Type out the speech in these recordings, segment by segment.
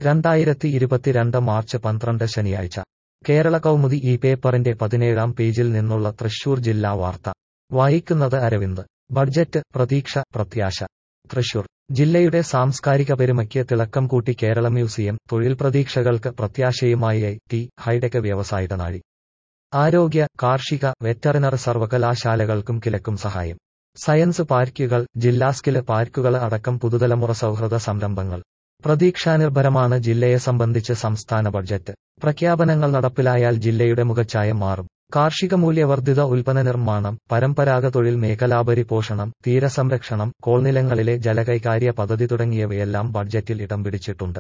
രണ്ടായിരത്തി ഇരുപത്തിരണ്ട് മാർച്ച് പന്ത്രണ്ട് ശനിയാഴ്ച കേരള കൗമുദി ഈ പേപ്പറിന്റെ പതിനേഴാം പേജിൽ നിന്നുള്ള തൃശൂർ ജില്ലാ വാർത്ത വായിക്കുന്നത് അരവിന്ദ് ബഡ്ജറ്റ് പ്രതീക്ഷ പ്രത്യാശ തൃശൂർ ജില്ലയുടെ സാംസ്കാരിക പെരുമയ്ക്ക് തിളക്കം കൂട്ടി കേരള മ്യൂസിയം തൊഴിൽ പ്രതീക്ഷകൾക്ക് പ്രത്യാശയുമായി ഐ ടി ഹൈടെക് വ്യവസായിടനാഴി ആരോഗ്യ കാർഷിക വെറ്ററിനറി സർവകലാശാലകൾക്കും കിലക്കും സഹായം സയൻസ് പാർക്കുകൾ ജില്ലാ സ്കില് പാർക്കുകൾ അടക്കം പുതുതലമുറ സൗഹൃദ സംരംഭങ്ങൾ പ്രതീക്ഷാനിർഭരമാണ് ജില്ലയെ സംബന്ധിച്ച് സംസ്ഥാന ബഡ്ജറ്റ് പ്രഖ്യാപനങ്ങൾ നടപ്പിലായാൽ ജില്ലയുടെ മുഖച്ഛായ മാറും കാർഷിക മൂല്യവർദ്ധിത ഉൽപ്പന്ന നിർമ്മാണം പരമ്പരാഗത തൊഴിൽ മേഖലാപരിപോഷണം തീരസംരക്ഷണം കോൾനിലങ്ങളിലെ ജലകൈകാര്യ പദ്ധതി തുടങ്ങിയവയെല്ലാം ബഡ്ജറ്റിൽ ഇടം പിടിച്ചിട്ടുണ്ട്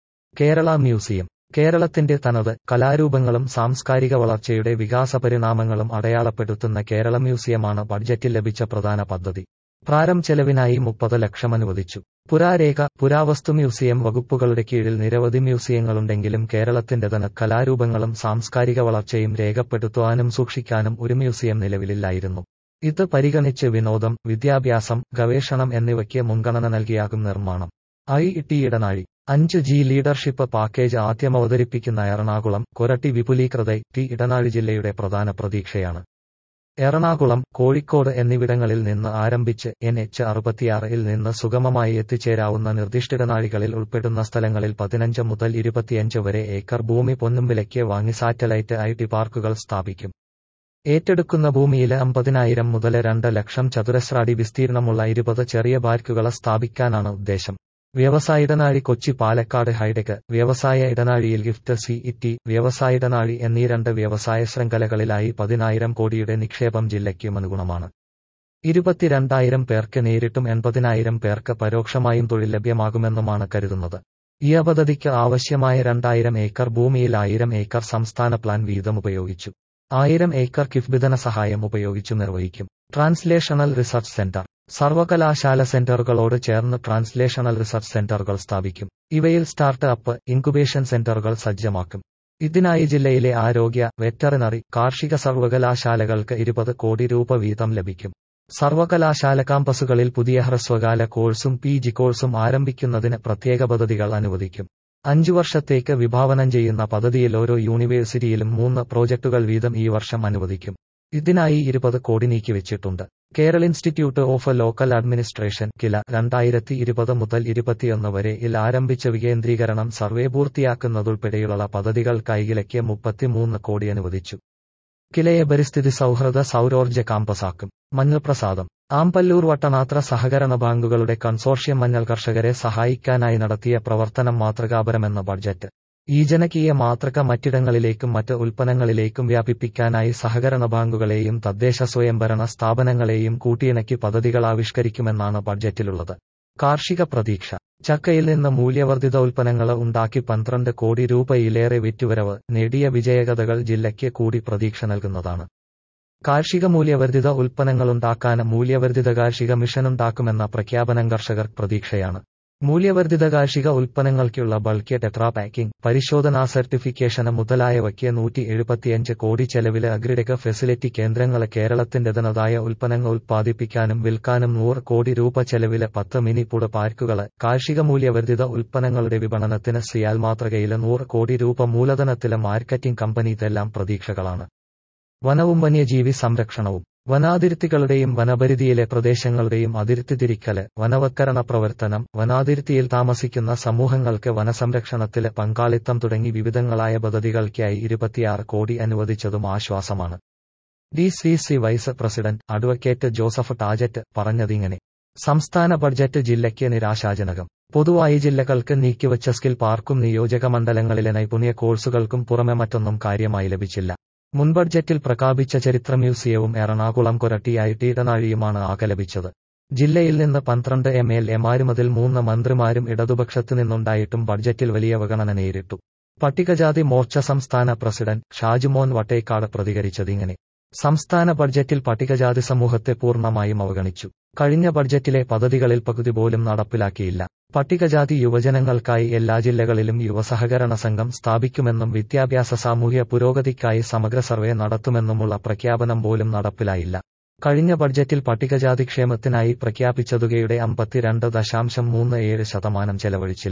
കേരള മ്യൂസിയം കേരളത്തിന്റെ തനത് കലാരൂപങ്ങളും സാംസ്കാരിക വളർച്ചയുടെ വികാസ പരിണാമങ്ങളും അടയാളപ്പെടുത്തുന്ന കേരള മ്യൂസിയമാണ് ബഡ്ജറ്റിൽ ലഭിച്ച പ്രധാന പദ്ധതി പ്രാരം ചെലവിനായി മുപ്പത് ലക്ഷം അനുവദിച്ചു പുരാരേഖ പുരാവസ്തു മ്യൂസിയം വകുപ്പുകളുടെ കീഴിൽ നിരവധി മ്യൂസിയങ്ങളുണ്ടെങ്കിലും കേരളത്തിന്റെ തനത് കലാരൂപങ്ങളും സാംസ്കാരിക വളർച്ചയും രേഖപ്പെടുത്തുവാനും സൂക്ഷിക്കാനും ഒരു മ്യൂസിയം നിലവിലില്ലായിരുന്നു ഇത് പരിഗണിച്ച് വിനോദം വിദ്യാഭ്യാസം ഗവേഷണം എന്നിവയ്ക്ക് മുൻഗണന നൽകിയാകും നിർമ്മാണം ഐ ടി ഇടനാഴി അഞ്ച് ജി ലീഡർഷിപ്പ് പാക്കേജ് ആദ്യം അവതരിപ്പിക്കുന്ന എറണാകുളം കൊരട്ടി വിപുലീകൃത ടി ഇടനാഴി ജില്ലയുടെ പ്രധാന പ്രതീക്ഷയാണ് എറണാകുളം കോഴിക്കോട് എന്നിവിടങ്ങളിൽ നിന്ന് ആരംഭിച്ച് എൻ എച്ച് അറുപത്തിയാറിൽ നിന്ന് സുഗമമായി എത്തിച്ചേരാവുന്ന നിർദ്ദിഷ്ടിടനാഴികളിൽ ഉൾപ്പെടുന്ന സ്ഥലങ്ങളിൽ പതിനഞ്ച് മുതൽ ഇരുപത്തിയഞ്ച് വരെ ഏക്കർ ഭൂമി പൊന്നുംവിലയ്ക്ക് വാങ്ങി സാറ്റലൈറ്റ് ഐ ടി പാർക്കുകൾ സ്ഥാപിക്കും ഏറ്റെടുക്കുന്ന ഭൂമിയിൽ അമ്പതിനായിരം മുതൽ രണ്ട് ലക്ഷം ചതുരശ്രാടി വിസ്തീർണമുള്ള ഇരുപത് ചെറിയ പാർക്കുകൾ സ്ഥാപിക്കാനാണ് ഉദ്ദേശം വ്യവസായ ഇടനാഴി കൊച്ചി പാലക്കാട് ഹൈടെക് വ്യവസായ ഇടനാഴിയിൽ ഗിഫ്റ്റ് സി ഇറ്റി വ്യവസായ ഇടനാഴി എന്നീ രണ്ട് വ്യവസായ ശൃംഖലകളിലായി പതിനായിരം കോടിയുടെ നിക്ഷേപം ജില്ലയ്ക്കും അനുഗുണമാണ് ഇരുപത്തിരണ്ടായിരം പേർക്ക് നേരിട്ടും എൺപതിനായിരം പേർക്ക് പരോക്ഷമായും തൊഴിൽ ലഭ്യമാകുമെന്നുമാണ് കരുതുന്നത് ഈ പദ്ധതിക്ക് ആവശ്യമായ രണ്ടായിരം ഏക്കർ ഭൂമിയിൽ ആയിരം ഏക്കർ സംസ്ഥാന പ്ലാൻ വീതം ഉപയോഗിച്ചു ആയിരം ഏക്കർ കിഫ്ബിധന സഹായം ഉപയോഗിച്ചു നിർവഹിക്കും ട്രാൻസ്ലേഷണൽ റിസർച്ച് സെന്റർ സർവകലാശാല സെന്ററുകളോട് ചേർന്ന് ട്രാൻസ്ലേഷണൽ റിസർച്ച് സെന്ററുകൾ സ്ഥാപിക്കും ഇവയിൽ സ്റ്റാർട്ട് അപ്പ് ഇൻക്യുബേഷൻ സെന്ററുകൾ സജ്ജമാക്കും ഇതിനായി ജില്ലയിലെ ആരോഗ്യ വെറ്ററിനറി കാർഷിക സർവകലാശാലകൾക്ക് ഇരുപത് കോടി രൂപ വീതം ലഭിക്കും സർവകലാശാല കാമ്പസുകളിൽ പുതിയ ഹ്രസ്വകാല കോഴ്സും പി ജി കോഴ്സും ആരംഭിക്കുന്നതിന് പ്രത്യേക പദ്ധതികൾ അനുവദിക്കും അഞ്ചു വർഷത്തേക്ക് വിഭാവനം ചെയ്യുന്ന പദ്ധതിയിൽ ഓരോ യൂണിവേഴ്സിറ്റിയിലും മൂന്ന് പ്രോജക്ടുകൾ വീതം ഈ വർഷം അനുവദിക്കും ഇതിനായി ഇരുപത് കോടി നീക്കിവെച്ചിട്ടുണ്ട് Kerala Institute of Local Administration KILA രണ്ടായിരത്തി ഇരുപത് മുതൽ ഇരുപത്തിയൊന്ന് വരെ ഇൽ ആരംഭിച്ച വികേന്ദ്രീകരണം സർവേ പൂർത്തിയാക്കുന്നതുൾപ്പെടെയുള്ള പദ്ധതികൾക്കായി കിലയ്ക്ക് മുപ്പത്തിമൂന്ന് കോടി അനുവദിച്ചു കിലയെ പരിസ്ഥിതി സൗഹൃദ സൗരോർജ്ജ കാമ്പസാക്കും മഞ്ഞൾ പ്രസാദം ആമ്പല്ലൂർ വട്ടനാത്ര സഹകരണ ബാങ്കുകളുടെ കൺസോർഷ്യം മഞ്ഞൾ കർഷകരെ സഹായിക്കാനായി നടത്തിയ പ്രവർത്തനം മാതൃകാപരമെന്ന ബഡ്ജറ്റ് ഈ ജനകീയ മാതൃക മറ്റിടങ്ങളിലേക്കും മറ്റ് ഉൽപ്പന്നങ്ങളിലേക്കും വ്യാപിപ്പിക്കാനായി സഹകരണ ബാങ്കുകളെയും തദ്ദേശ സ്വയംഭരണ സ്ഥാപനങ്ങളെയും കൂട്ടിയിണക്കി പദ്ധതികൾ ആവിഷ്കരിക്കുമെന്നാണ് ബഡ്ജറ്റിലുള്ളത് കാർഷിക പ്രതീക്ഷ ചക്കയിൽ നിന്ന് മൂല്യവർദ്ധിത ഉൽപ്പന്നങ്ങൾ ഉണ്ടാക്കി പന്ത്രണ്ട് കോടി രൂപയിലേറെ വിറ്റുവരവ് നേടിയ വിജയകഥകൾ ജില്ലയ്ക്ക് കൂടി പ്രതീക്ഷ നൽകുന്നതാണ് കാർഷിക മൂല്യവർദ്ധിത ഉൽപ്പന്നങ്ങളുണ്ടാക്കാൻ മൂല്യവർദ്ധിത കാർഷിക മിഷനുണ്ടാക്കുമെന്ന പ്രഖ്യാപനം കർഷകർ പ്രതീക്ഷയാണ് മൂല്യവർദ്ധിത കാർഷിക ഉൽപ്പന്നങ്ങൾക്കുള്ള ബൾക്ക് ടെട്രാ പാക്കിംഗ് പരിശോധനാ സർട്ടിഫിക്കേഷന് മുതലായവയ്ക്ക് നൂറ്റി എഴുപത്തിയഞ്ച് കോടി ചെലവില് അഗ്രിടെക് ഫെസിലിറ്റി കേന്ദ്രങ്ങള് കേരളത്തിന്റെ തനതായ ഉൽപ്പന്നങ്ങൾ ഉൽപ്പാദിപ്പിക്കാനും വിൽക്കാനും നൂറ് കോടി രൂപ ചെലവില് പത്ത് മിനി പുട പാർക്കുകള് കാർഷിക മൂല്യവർദ്ധിത ഉൽപ്പന്നങ്ങളുടെ വിപണനത്തിന് സിയാൽ മാതൃകയില് നൂറ് കോടി രൂപ മൂലധനത്തില് മാർക്കറ്റിംഗ് കമ്പനി ഇതെല്ലാം പ്രതീക്ഷകളാണ് വനവും വന്യജീവി സംരക്ഷണവും വനാതിർത്തികളുടെയും വനപരിധിയിലെ പ്രദേശങ്ങളുടെയും അതിർത്തി തിരിക്കല് വനവത്കരണ പ്രവർത്തനം വനാതിർത്തിയിൽ താമസിക്കുന്ന സമൂഹങ്ങൾക്ക് വനസംരക്ഷണത്തില് പങ്കാളിത്തം തുടങ്ങി വിവിധങ്ങളായ പദ്ധതികൾക്കായി ഇരുപത്തിയാറ് കോടി അനുവദിച്ചതും ആശ്വാസമാണ് D C C vice president advocate Joseph Tajet പറഞ്ഞതിങ്ങനെ സംസ്ഥാന ബഡ്ജറ്റ് ജില്ലയ്ക്ക് നിരാശാജനകം പൊതുവായി ജില്ലകൾക്ക് നീക്കിവച്ച സ്കിൽ പാർക്കും നിയോജക മണ്ഡലങ്ങളിലെ നൈപുണ്യ കോഴ്സുകൾക്കും പുറമെ മറ്റൊന്നും കാര്യമായി ലഭിച്ചില്ല മുൻ ബഡ്ജറ്റിൽ പ്രഖ്യാപിച്ച ചരിത്ര മ്യൂസിയവും എറണാകുളം കൊരട്ടി ഐ ടി ഇടനാഴിയുമാണ് ആകെ ലഭിച്ചത് ജില്ലയിൽ നിന്ന് പന്ത്രണ്ട് എം എൽ എമാരും അതിൽ മൂന്ന് മന്ത്രിമാരും ഇടതുപക്ഷത്തു നിന്നുണ്ടായിട്ടും ബഡ്ജറ്റിൽ വലിയ അവഗണന നേരിട്ടു പട്ടികജാതി മോർച്ച സംസ്ഥാന പ്രസിഡന്റ് ഷാജുമോൻ വട്ടേക്കാട് പ്രതികരിച്ചതിങ്ങനെ സംസ്ഥാന ബഡ്ജറ്റിൽ പട്ടികജാതി സമൂഹത്തെ പൂർണ്ണമായും അവഗണിച്ചു കഴിഞ്ഞ ബഡ്ജറ്റിലെ പദ്ധതികളിൽ പകുതി പോലും നടപ്പിലാക്കിയില്ല പട്ടികജാതി യുവജനങ്ങൾക്കായി എല്ലാ ജില്ലകളിലും യുവസഹകരണ സംഘം സ്ഥാപിക്കുമെന്നും വിദ്യാഭ്യാസ സാമൂഹ്യ പുരോഗതിക്കായി സമഗ്ര സർവേ നടത്തുമെന്നുമുള്ള പ്രഖ്യാപനം പോലും നടപ്പിലായില്ല കഴിഞ്ഞ ബഡ്ജറ്റിൽ പട്ടികജാതി ക്ഷേമത്തിനായി പ്രഖ്യാപിച്ച തുകയുടെ അമ്പത്തിരണ്ട് ദശാംശം മൂന്ന് ഏഴ് ശതമാനം ചെലവഴിച്ചില്ല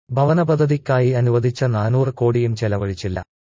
ഭവന പദ്ധതിക്കായി അനുവദിച്ച നാനൂറ് കോടിയും ചെലവഴിച്ചില്ല